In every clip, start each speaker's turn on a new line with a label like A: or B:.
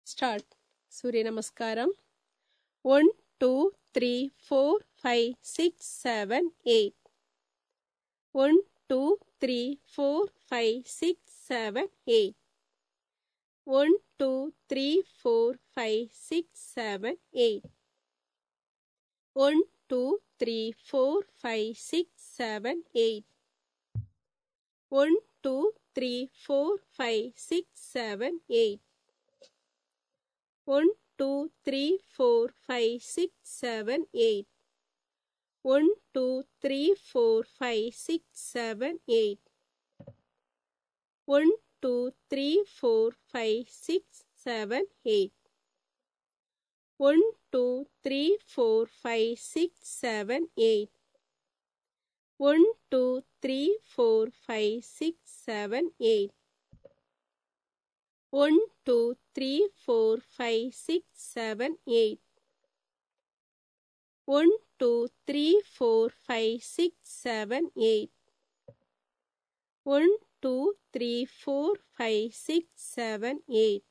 A: Start Surya namaskaram one two three four five six seven eight one two three four five six seven eight one two three four five six seven eight one two three four five six seven eight one two three four five six seven eight one two three four five six seven eight one two three four five six seven eight one two three four five six seven eight one two three four five six seven eight one two three four five six seven eight one two three four five six seven eight one two three four five six seven eight one two three four five six seven eight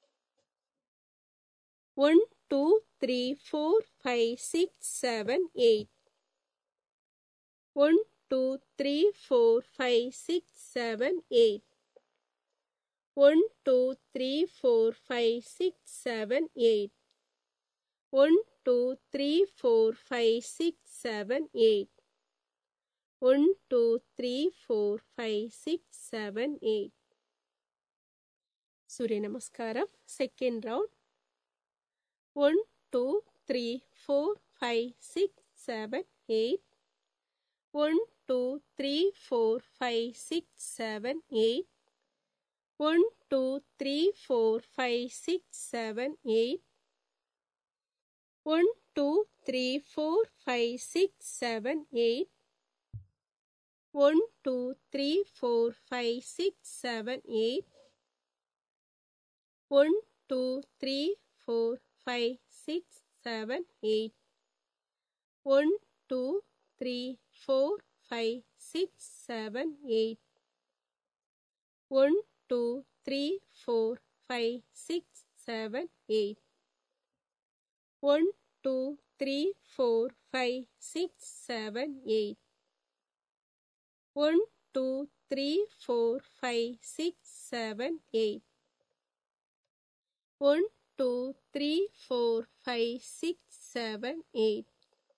A: one two three four five six seven eight one two three four five six seven eight one two three four five six seven eight one two three four five six seven eight one two three four five six seven eight Surya namaskaram second round one two three four five six seven eight one two three four five six seven eight one two three four five six seven eight one two three four five six seven eight one two three four five six seven eight one two three four five six seven eight one two three four five six seven eight one two, three, four, five, six, seven, eight. One, two, three, four, five, six, seven, eight. One, two, three, four, five, six, seven, eight. One, two, three, four, five, six, seven, eight.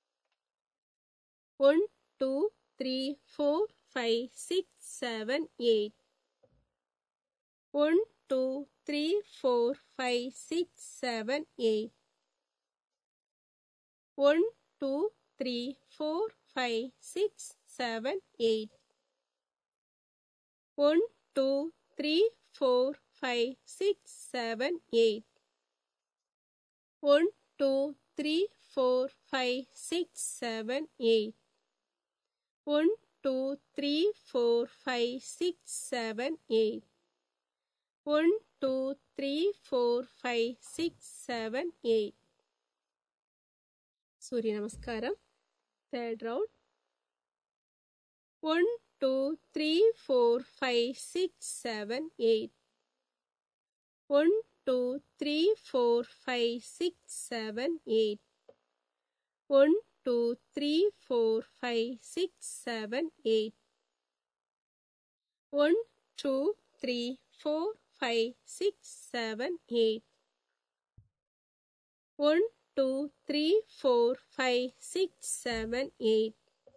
A: One, two, three, four, five, six, seven, eight. one two three four five six seven eight one two three four five six seven eight one two three four five six seven eight one two three four five six seven eight one two three four five six seven eight one two three four five six seven eight Surya namaskaram third round one two three four five six seven eight one two three four five six seven eight one two three four five six seven eight one two three four five, six, seven, eight. One, two, three, four, five, six, seven, eight.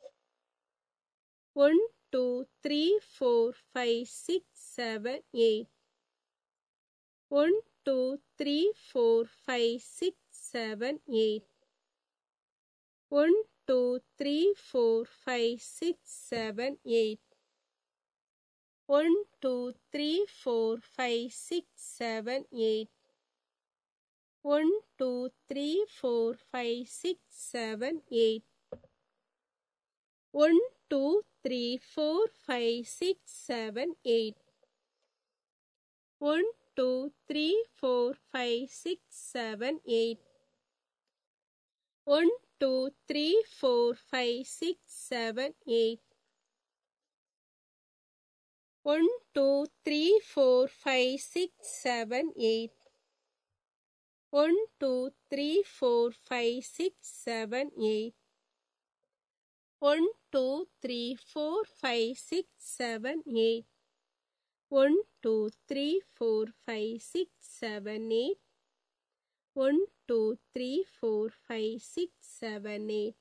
A: One, two, three, four, five, six, seven, eight. One, two, three, four, five, six, seven, eight. One, two, three, four, five, six, seven, eight. one two three four five six seven eight one two three four five six seven eight one two three four five six seven eight one two three four five six seven eight one two three four five six seven eight one two three four five six seven eight one two three four five six seven eight one two three four five six seven eight one two three four five six seven eight one two three four five six seven eight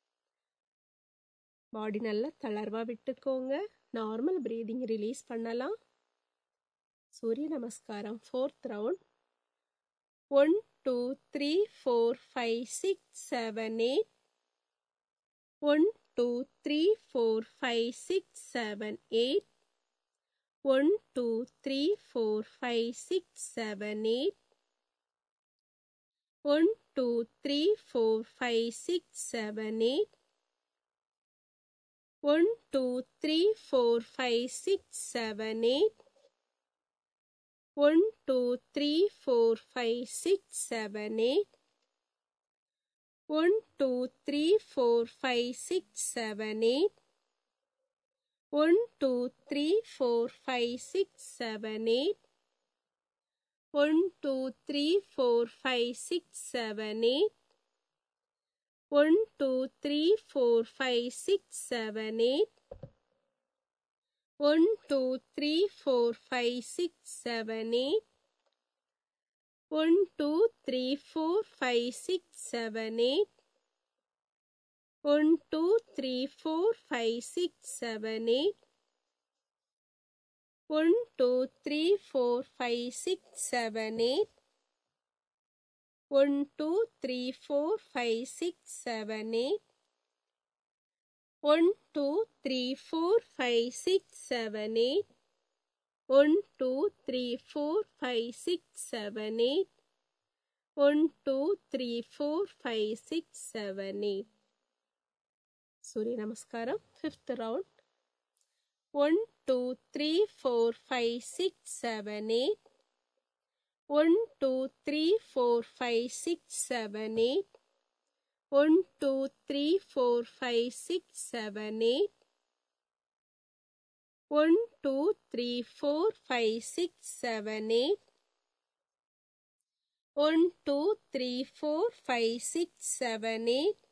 A: body நல்லா தளர்வாக விட்டுக்கோங்க normal breathing release பண்ணலாம் சூரிய namaskaram fourth round one two three four five six seven eight one two three four five six seven eight one two three four five six seven eight one two three four five six seven eight one two three four five six seven eight one two three four five six seven eight one two three four five six seven eight one two three four five six seven eight one two three four five six seven eight one two three four five six seven eight one two three four five six seven eight one two three four five six seven eight one two three four five six seven eight one two three four five six seven eight one two three four five six seven eight one two three four five six seven eight one two three four five six seven eight one two three four five six seven eight சூரிய namaskaram fifth round one two three four five six seven eight one two three four five six seven eight one two three four five six seven eight one two three four five six seven eight one two three four five six seven eight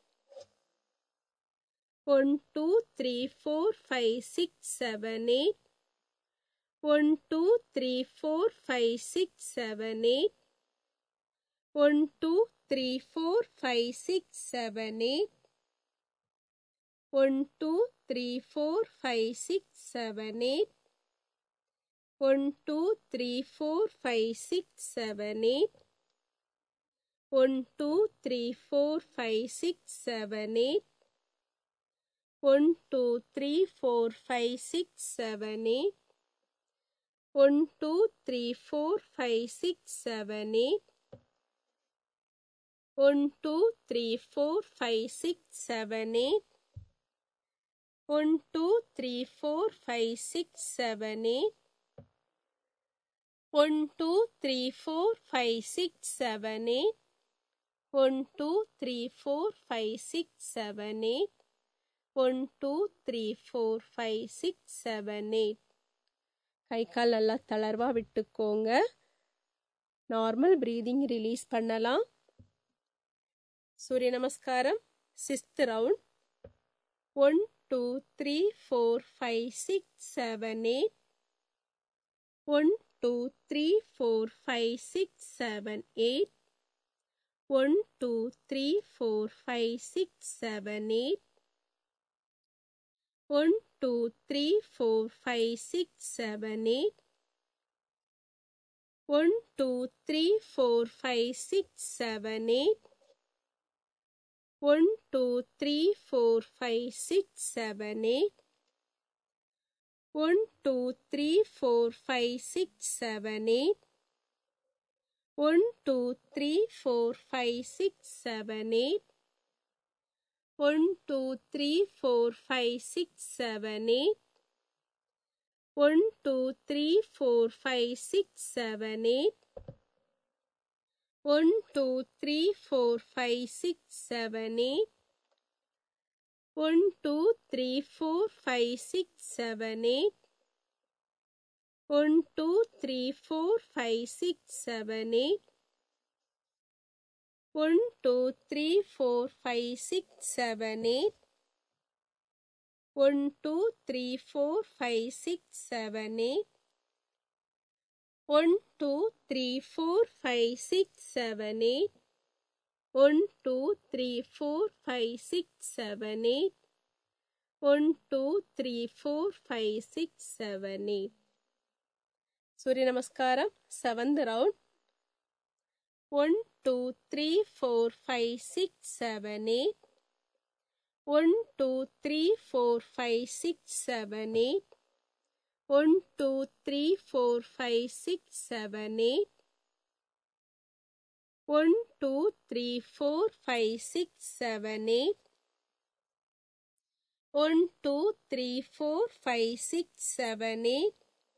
A: one two three four five six seven eight one two three four five six seven eight one two three four five six seven eight one two three four five six seven eight one two three four five six seven eight one two three four five six seven eight one two three four five six seven eight one two three four five six seven eight one two three four five six seven eight one two three four five six seven eight one two three four five six seven eight one two three four five six seven eight one two three four five six seven eight கை கால் நல்லா தளர்வாக விட்டுக்கோங்க normal breathing release பண்ணலாம் சூரிய நமஸ்காரம் sixth round one two three four five six seven eight one two three four five six seven eight one two three four five six seven eight one two three four five six seven eight one two three four five six seven eight one two three four five six seven eight one two three four five six seven eight one two three four five six seven eight one two three four five six seven eight one two three four five six seven eight one two three four five six seven eight one two three four five six seven eight one two three four five six seven eight one two three four five six seven eight one two three four five six seven eight one two three four five six seven eight one two three four five six seven eight one two three four five six seven eight சூரிய நமஸ்காரம் seventh round one two three four five six seven eight one two three four five six seven eight one two three four five six seven eight one two three four five six seven eight one two three four five six seven eight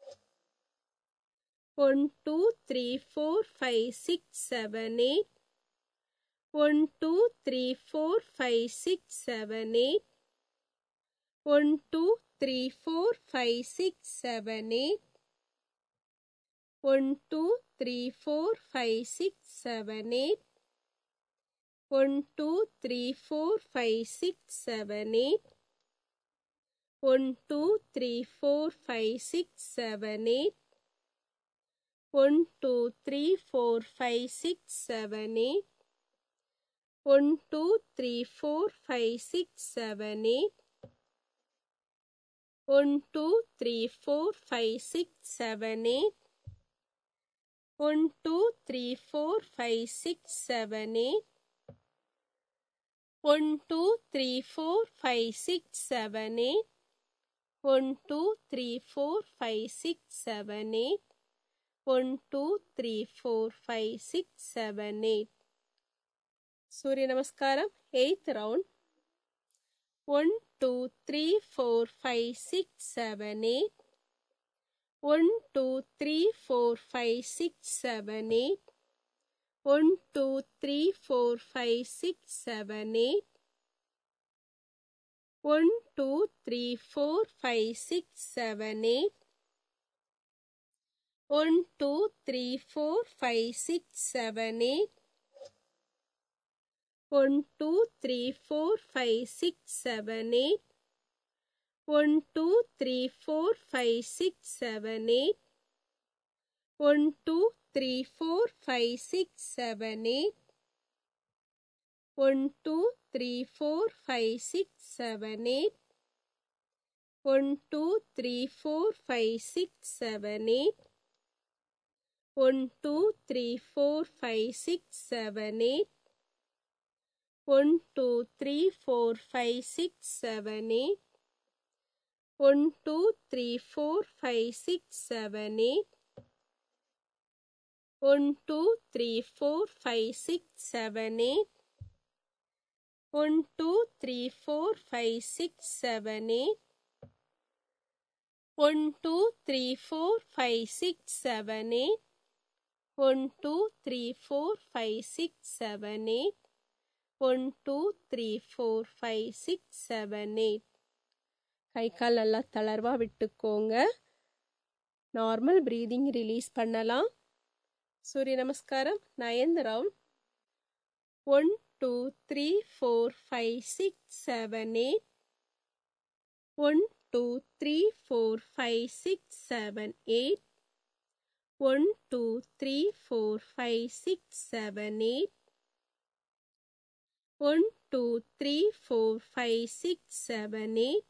A: one two three four five six seven eight one two three four five six seven eight one two three four five six seven eight one two three four five six seven eight one two three four five six seven eight one two three four five six seven eight one two three four five six seven eight one two three four five six seven eight one two three four five six seven eight one two three four five six seven eight one two three four five six seven eight one two three four five six seven eight one two three four five six seven eight சூரிய நமஸ்காரம் eighth round one two three four five six seven eight one two three four five six seven eight one two three four five six seven eight one two three four five six seven eight one two three four five six seven eight one two three four five six seven eight one two three four five six seven eight one two three four five six seven eight one two three four five six seven eight one two three four five six seven eight one two three four five six seven eight one two three four five six seven eight one two three four five six seven eight one two three four five six seven eight one two three four five six seven eight one two three four five six seven eight one two three four five six seven eight one two three four five six seven eight கை கால் நல்லா தளர்வாக விட்டுக்கோங்க normal breathing release பண்ணலாம் சூரிய நமஸ்காரம் ninth round one two three four five six seven eight one two three four five six seven eight one two three four five six seven eight one two three four five six seven eight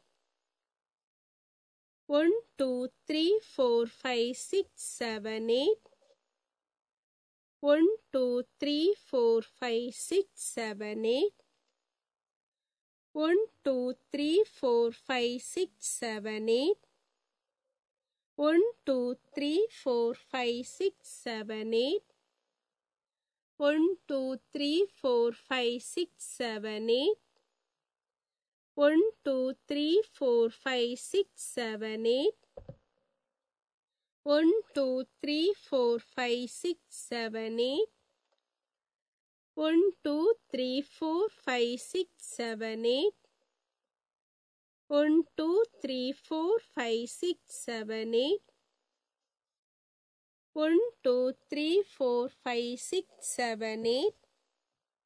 A: one two three four five six seven eight one two three four five six seven eight one two three four five six seven eight one two three four five six seven eight one two three four five six seven eight one two three four five six seven eight one two three four five six seven eight one two three four five six seven eight one two three four five six seven eight one two three four five six seven eight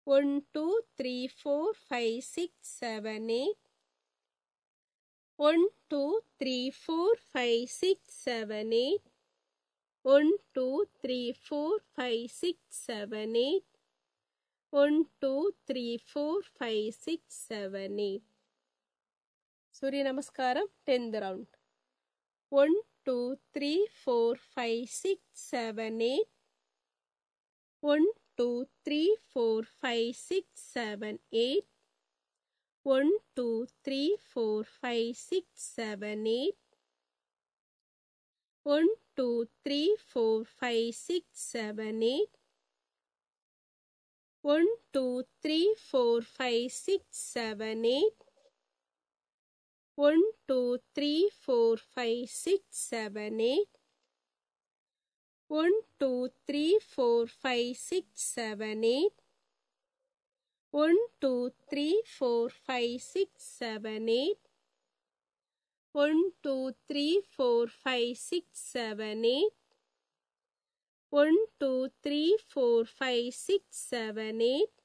A: one two three four five six seven eight one two three four five six seven eight one two three four five six seven eight one two three four five six seven eight சூரிய நமஸ்காரம் tenth round one two three four five six seven eight one two three four five six seven eight one two three four five six seven eight one two three four five six seven eight one two three four five six seven eight one two three four five six seven eight one two three four five six seven eight one two three four five six seven eight one two three four five six seven eight one two three four five six seven eight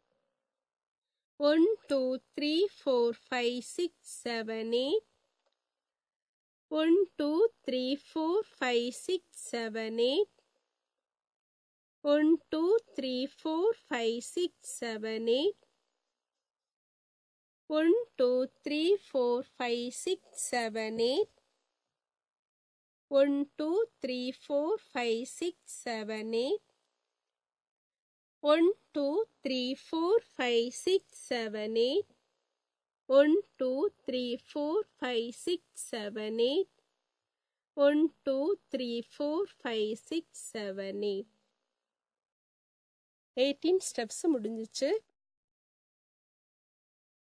A: one two three four five six seven eight one two three four five six seven eight one two three four five six seven eight one two three four five six seven eight one two three four five six seven eight one two three four five six seven eight one two three four five six seven eight one two three four five six seven eight eighteen steps முடிஞ்சிச்சு